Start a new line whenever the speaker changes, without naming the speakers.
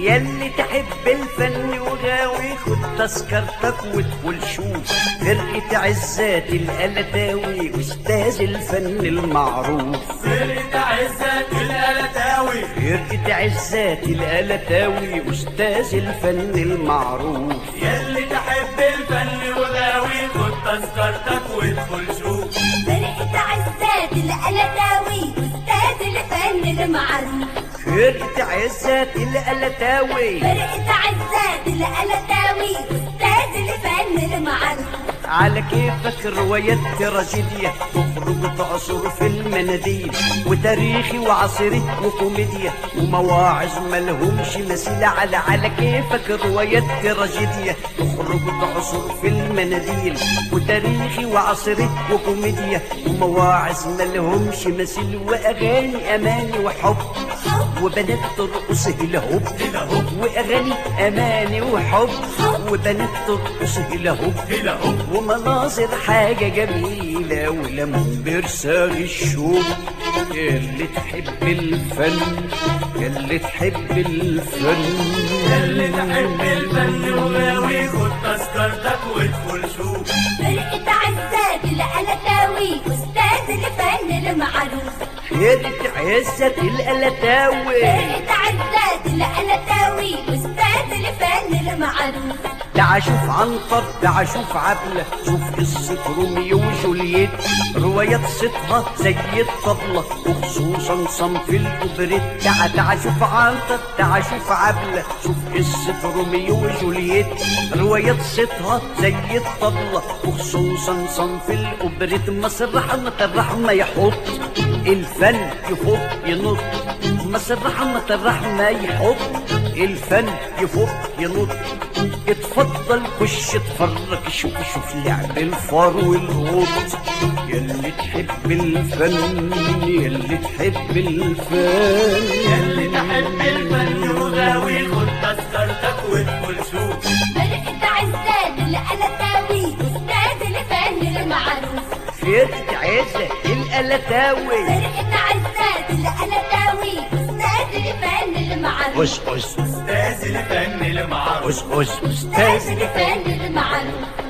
ياللي تحب الفن وغاوي خد تذكرتك وادخل شوف فرقة عزات القلتاوي أستاذ الفن المعروف
فرقة عزت القلتاوي
فرقة عزات القلتاوي أستاذ الفن المعروف
ياللي تحب الفن وغاوي خد تذكرتك وادخل شوف
فرقة عزات القلتاوي أستاذ الفن المعروف
فرقة عزات القلتاوي
فرقة عزات القلتاوي أستاذ الفن المعروف
على كيفك روايات تراجيديا تخرج تعصر في المناديل وتاريخي وعصري وكوميديا ومواعظ ملهمش مثيل على على كيفك روايات تراجيديا تخرج تعصر في المناديل وتاريخي وعصري وكوميديا ومواعظ ملهمش مثيل واغاني اماني وحب وبنات ترقص الهوب واغاني اماني وحب وبنات ترقص الهوب
الهوب.
ومناظر حاجة جميلة ولمون برساغ الشوق اللي تحب الفن اللي تحب الفن
ياللي تحب الفن وغاوي خد تذكرتك وادخل شوف
فرقة عزات القلتاوي أستاذ الفن المعروف
فرقة عزة القلتاوي
فرقة عزات القلتاوي أستاذ الفن المعروف
تعال شوف عنتر تعال شوف عبلة شوف قصة روميو وجولييت روايات صيتها زي الطبلة وخصوصا صنف الأوبريت تعال تعال شوف عنتر تعال شوف عبلة شوف قصة روميو وجولييت روايات صيتها زي الطبلة وخصوصا صنف الأوبريت مصر رحمة الرحمة يحط الفن يفوق ينط مصر رحمة الرحمة يحط الفن يفوق ينط اتفضل خش اتفرج شوف شوف لعب الفار والقط ياللي تحب الفن ياللي تحب الفن
ياللي تحب الفن وغاوي خد تذكرتك وادخل شوف
فرقة عزات القلتاوي أستاذ الفن المعروف
فرقة عزة القلتاوي
فرقة عزات القلتاوي أستاذ الفن المعروف
أس أس
أستاذ الفن المعروف
أس أس
أستاذ الفن المعروف